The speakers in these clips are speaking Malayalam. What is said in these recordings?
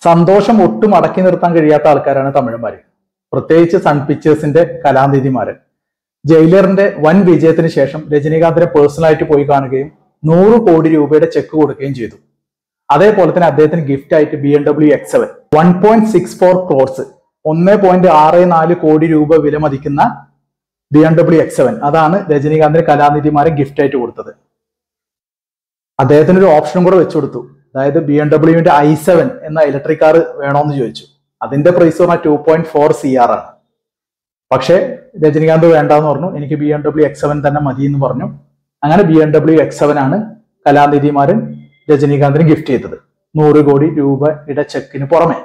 സന്തോഷം ഒട്ടും അടക്കി നിർത്താൻ കഴിയാത്ത ആൾക്കാരാണ് തമിഴന്മാര് പ്രത്യേകിച്ച് സൺ പിക്ചേഴ്സിന്റെ കലാനിധിമാരൻ ജയിലറിന്റെ വൻ വിജയത്തിന് ശേഷം രജനീകാന്തിനെ പേഴ്സണലായിട്ട് പോയി കാണുകയും നൂറ് കോടി രൂപയുടെ ചെക്ക് കൊടുക്കുകയും ചെയ്തു അതേപോലെ തന്നെ അദ്ദേഹത്തിന് ഗിഫ്റ്റ് ആയിട്ട് B M W X seven one point six four crores ഒന്ന് പോയിന്റ് ആറ് നാല് കോടി രൂപ വില മതിക്കുന്ന B M W X seven അതാണ് രജനീകാന്തിന് കലാനിധിമാരെ ഗിഫ്റ്റ് ആയിട്ട് കൊടുത്തത് അദ്ദേഹത്തിന് ഒരു ഓപ്ഷനും കൂടെ വെച്ചു കൊടുത്തു അതായത് ബി എം ഡബ്ല്യുവിന്റെ ഐ സെവൻ എന്ന ഇലക്ട്രിക് കാർ വേണോന്ന് ചോദിച്ചു അതിന്റെ പ്രൈസ് പറഞ്ഞാൽ two point four C R ആണ് പക്ഷേ രജനീകാന്ത് വേണ്ടാന്ന് പറഞ്ഞു എനിക്ക് B M W X seven തന്നെ മതി എന്ന് പറഞ്ഞു അങ്ങനെ B M W X seven ആണ് കലാനിധിമാരൻ രജനീകാന്തിന് ഗിഫ്റ്റ് ചെയ്തത് നൂറ് കോടി രൂപയുടെ ചെക്കിന് പുറമെ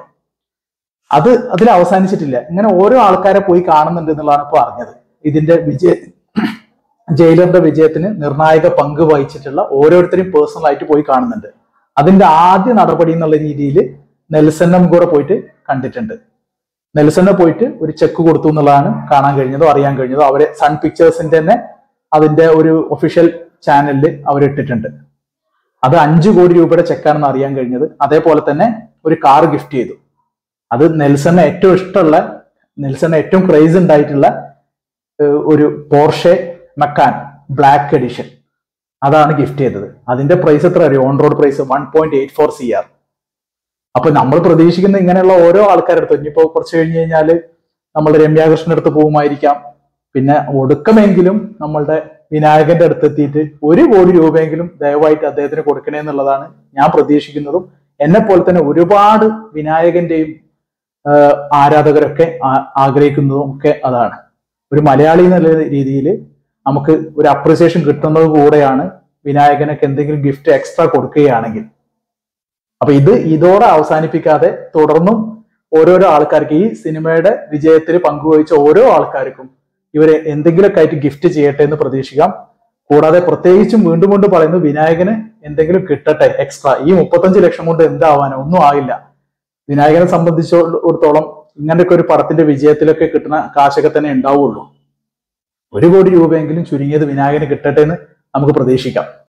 അത് അതിൽ അവസാനിച്ചിട്ടില്ല ഇങ്ങനെ ഓരോ ആൾക്കാരെ പോയി കാണുന്നുണ്ട് എന്നുള്ളതാണ് ഇപ്പൊ അറിഞ്ഞത് ഇതിന്റെ വിജയ ജയിലറിന്റെ വിജയത്തിന് നിർണായക പങ്ക് വഹിച്ചിട്ടുള്ള ഓരോരുത്തരും പേഴ്സണൽ ആയിട്ട് പോയി കാണുന്നുണ്ട് അതിന്റെ ആദ്യ നടപടി എന്നുള്ള രീതിയിൽ നെൽസന്നം കൂടെ പോയിട്ട് കണ്ടിട്ടുണ്ട് നെൽസനെ പോയിട്ട് ഒരു ചെക്ക് കൊടുത്തു എന്നുള്ളതാണ് കാണാൻ കഴിഞ്ഞതോ അറിയാൻ കഴിഞ്ഞതോ അവരെ സൺ പിക്ചേഴ്സിന്റെ തന്നെ അതിന്റെ ഒരു ഒഫീഷ്യൽ ചാനലിൽ അവരിട്ടിട്ടുണ്ട് അത് അഞ്ചു കോടി രൂപയുടെ ചെക്കാണെന്ന് അറിയാൻ കഴിഞ്ഞത് അതേപോലെ തന്നെ ഒരു കാർ ഗിഫ്റ്റ് ചെയ്തു അത് നെൽസന് ഏറ്റവും ഇഷ്ടമുള്ള നെൽസന് ഏറ്റവും ക്രേസ് ഉണ്ടായിട്ടുള്ള ഏഹ്, ഒരു പോർഷെ മക്കാൻ ബ്ലാക്ക് എഡിഷൻ അതാണ് ഗിഫ്റ്റ് ചെയ്തത് അതിന്റെ പ്രൈസ് എത്ര അറിയോ on road price one point eight four C R അപ്പൊ നമ്മൾ പ്രതീക്ഷിക്കുന്ന ഇങ്ങനെയുള്ള ഓരോ ആൾക്കാരുടെ അടുത്ത് ഇനിയിപ്പോ കുറച്ച് കഴിഞ്ഞ് കഴിഞ്ഞാല് നമ്മൾ രമ്യാകൃഷ്ണന്റെ അടുത്ത് പോകുമായിരിക്കാം പിന്നെ ഒടുക്കമെങ്കിലും നമ്മളുടെ വിനായകന്റെ അടുത്ത് എത്തിയിട്ട് ഒരു കോടി രൂപയെങ്കിലും ദയവായിട്ട് അദ്ദേഹത്തിന് കൊടുക്കണേ എന്നുള്ളതാണ് ഞാൻ പ്രതീക്ഷിക്കുന്നതും എന്നെ പോലെ തന്നെ ഒരുപാട് വിനായകന്റെയും ആഹ് ആരാധകരൊക്കെ ആ- ആഗ്രഹിക്കുന്നതും ഒക്കെ അതാണ് ഒരു മലയാളി എന്നുള്ള രീതിയിൽ നമുക്ക് ഒരു അപ്രിസിയേഷൻ കിട്ടുന്നത് കൂടെയാണ് വിനായകനൊക്കെ എന്തെങ്കിലും ഗിഫ്റ്റ് എക്സ്ട്രാ കൊടുക്കുകയാണെങ്കിൽ അപ്പൊ ഇത് ഇതോടെ അവസാനിപ്പിക്കാതെ തുടർന്നും ഓരോരോ ആൾക്കാർക്ക് ഈ സിനിമയുടെ വിജയത്തിൽ പങ്കുവഹിച്ച ഓരോ ആൾക്കാർക്കും ഇവരെ എന്തെങ്കിലുമൊക്കെ ആയിട്ട് ഗിഫ്റ്റ് ചെയ്യട്ടെ എന്ന് പ്രതീക്ഷിക്കാം കൂടാതെ പ്രത്യേകിച്ചും വീണ്ടും വീണ്ടും പറയുന്നു വിനായകന് എന്തെങ്കിലും കിട്ടട്ടെ എക്സ്ട്രാ ഈ മുപ്പത്തഞ്ച് ലക്ഷം കൊണ്ട് എന്താവാനോ ഒന്നും ആകില്ല വിനായകനെ സംബന്ധിച്ചിടത്തോളം ഇങ്ങനെയൊക്കെ ഒരു പടത്തിന്റെ വിജയത്തിലൊക്കെ കിട്ടുന്ന കാശൊക്കെ തന്നെ ഉണ്ടാവുള്ളൂ ഒരു കോടി രൂപയെങ്കിലും ചുരുങ്ങിയത് വിനായകന് കിട്ടട്ടെ എന്ന് നമുക്ക് പ്രതീക്ഷിക്കാം